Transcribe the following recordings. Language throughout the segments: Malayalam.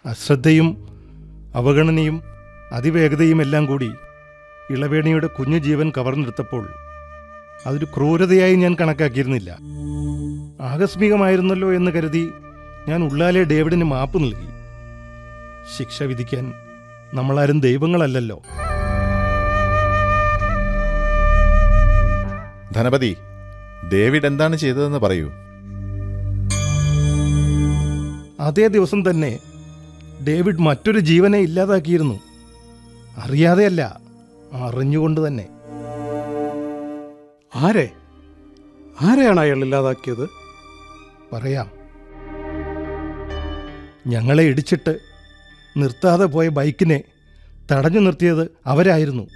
അശ്രദ്ധയും അവഗണനയും അതിവേഗതയും എല്ലാം കൂടി ഇളവേണിയുടെ കുഞ്ഞു ജീവൻ കവർന്നെടുത്തപ്പോൾ അതൊരു ക്രൂരതയായി ഞാൻ കണക്കാക്കിയിരുന്നില്ല ആകസ്മികമായിരുന്നല്ലോ എന്ന് കരുതി ഞാൻ ഉള്ളാലെ ഡേവിഡിന് മാപ്പ് നൽകി ശിക്ഷ വിധിക്കാൻ നമ്മളാരും ദൈവങ്ങളല്ലല്ലോ ധനപതി ഡേവിഡ് എന്താണ് ചെയ്തതെന്ന് പറയൂ അതേ ദിവസം തന്നെ ഡേവിഡ് മറ്റൊരു ജീവനെ ഇല്ലാതാക്കിയിരുന്നു അറിയാതെയല്ല അറിഞ്ഞുകൊണ്ട് തന്നെ ആരെ ആരെയാണ് അയാൾ ഇല്ലാതാക്കിയത് പറയാം ഞങ്ങളെ ഇടിച്ചിട്ട് നിർത്താതെ പോയ ബൈക്കിനെ തടഞ്ഞു നിർത്തിയത് അവരായിരുന്നു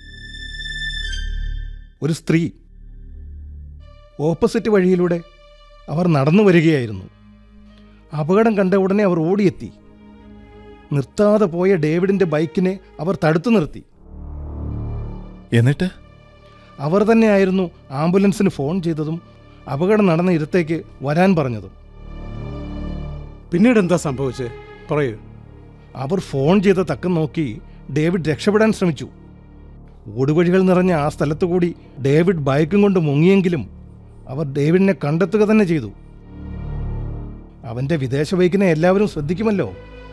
ഒരു സ്ത്രീ ഓപ്പോസിറ്റ് വഴിയിലൂടെ അവർ നടന്നു വരികയായിരുന്നു അപകടം കണ്ട ഉടനെ അവർ ഓടിയെത്തി നിർത്താതെ പോയ ഡേവിഡിന്റെ ബൈക്കിനെ അവർ തടുത്തു നിർത്തി എന്നിട്ട് അവർ തന്നെയായിരുന്നു ആംബുലൻസിന് ഫോൺ ചെയ്തതും അപകടം നടന്ന ഇടത്തേക്ക് വരാൻ പറഞ്ഞതും പിന്നീട് എന്താ സംഭവിച്ചത് പറയൂ അവർ ഫോൺ ചെയ്ത തക്കം നോക്കി ഡേവിഡ് രക്ഷപ്പെടാൻ ശ്രമിച്ചു ഓടുവഴികൾ നിറഞ്ഞ ആ സ്ഥലത്തു കൂടി ഡേവിഡ് ബൈക്കും കൊണ്ട് മുങ്ങിയെങ്കിലും അവർ ഡേവിഡിനെ കണ്ടെത്തുക തന്നെ ചെയ്തു അവന്റെ വിദേശ ബൈക്കിനെ എല്ലാവരും ശ്രദ്ധിക്കുമല്ലോ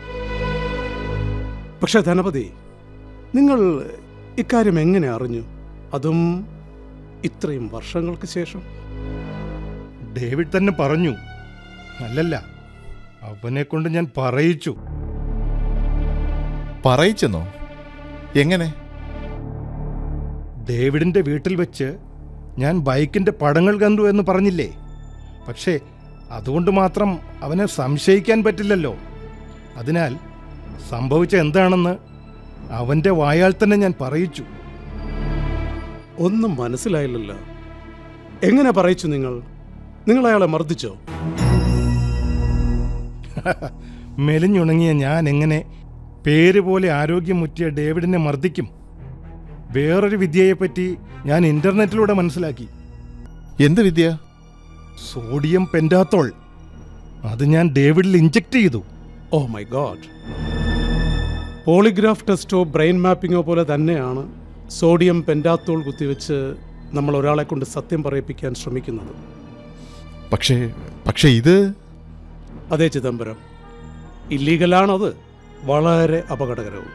പക്ഷെ ധനപതി നിങ്ങൾ ഇക്കാര്യം എങ്ങനെ അറിഞ്ഞു അതും ഇത്രയും വർഷങ്ങൾക്ക് ശേഷം ഡേവിഡ് തന്നെ പറഞ്ഞു അല്ലല്ല അവനെ കൊണ്ട് ഞാൻ പറയിച്ചു പറയിച്ചെന്നോ എങ്ങനെ ഡേവിഡിന്റെ വീട്ടിൽ വെച്ച് ഞാൻ ബൈക്കിന്റെ പടങ്ങൾ കണ്ടു എന്ന് പറഞ്ഞില്ലേ പക്ഷേ അതുകൊണ്ട് മാത്രം അവനെ സംശയിക്കാൻ പറ്റില്ലല്ലോ അതിനാൽ സംഭവിച്ച എന്താണെന്ന് അവന്റെ വായാൽ തന്നെ ഞാൻ പറയിച്ചു ഒന്നും മനസ്സിലായില്ലല്ലോ എങ്ങനെ പറയിച്ചു നിങ്ങൾ നിങ്ങൾ അയാളെ മർദ്ദിച്ചോ മെലിഞ്ഞുണങ്ങിയ ഞാൻ എങ്ങനെ പേര് പോലെ ആരോഗ്യമുറ്റിയ ഡേവിഡിനെ മർദ്ദിക്കും വേറൊരു വിദ്യയെപ്പറ്റി ഞാൻ ഇന്റർനെറ്റിലൂടെ മനസ്സിലാക്കി എന്ത് വിദ്യ സോഡിയം പെൻറ്റാത്തോൾ അത് ഞാൻ ഡേവിഡിൽ ഇഞ്ചെക്ട് ചെയ്തു ഓ മൈ ഗോഡ് പോളിഗ്രാഫ് ടെസ്റ്റോ ബ്രെയിൻ മാപ്പിങ്ങോ പോലെ തന്നെയാണ് സോഡിയം പെൻറ്റാത്തോൾ കുത്തിവെച്ച് നമ്മൾ ഒരാളെ കൊണ്ട് സത്യം പറയിപ്പിക്കാൻ ശ്രമിക്കുന്നത് പക്ഷേ പക്ഷേ ഇത് അതേ ചിദംബരം ഇല്ലീഗലാണത് വളരെ അപകടകരവും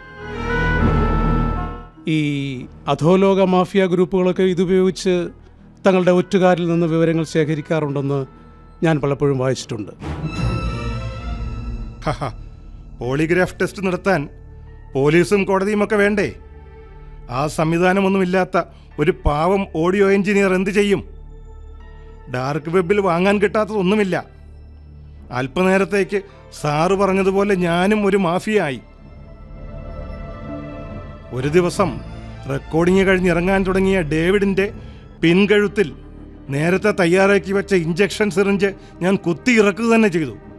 ഈ അധോലോക മാഫിയ ഗ്രൂപ്പുകളൊക്കെ ഇതുപയോഗിച്ച് തങ്ങളുടെ ഒറ്റുകാരിൽ നിന്ന് വിവരങ്ങൾ ശേഖരിക്കാറുണ്ടെന്ന് ഞാൻ പലപ്പോഴും വായിച്ചിട്ടുണ്ട് ഹഹ, പോളിഗ്രാഫ് ടെസ്റ്റ് നടത്താൻ പോലീസും കോടതിയും ഒക്കെ വേണ്ടേ ആ സംവിധാനമൊന്നുമില്ലാത്ത ഒരു പാവം ഓഡിയോ എഞ്ചിനീയർ എന്ത് ചെയ്യും ഡാർക്ക് വെബിൽ വാങ്ങാൻ കിട്ടാത്തതൊന്നുമില്ല അല്പനേരത്തേക്ക് സാറ് പറഞ്ഞതുപോലെ ഞാനും ഒരു മാഫിയായി ഒരു ദിവസം റെക്കോർഡിംഗ് കഴിഞ്ഞിറങ്ങാൻ തുടങ്ങിയ ഡേവിഡിന്റെ പിൻകഴുത്തിൽ നേരത്തെ തയ്യാറാക്കി വെച്ച ഇഞ്ചക്ഷൻ സിറിഞ്ച് ഞാൻ കുത്തി ഇറക്കുക തന്നെ ചെയ്തു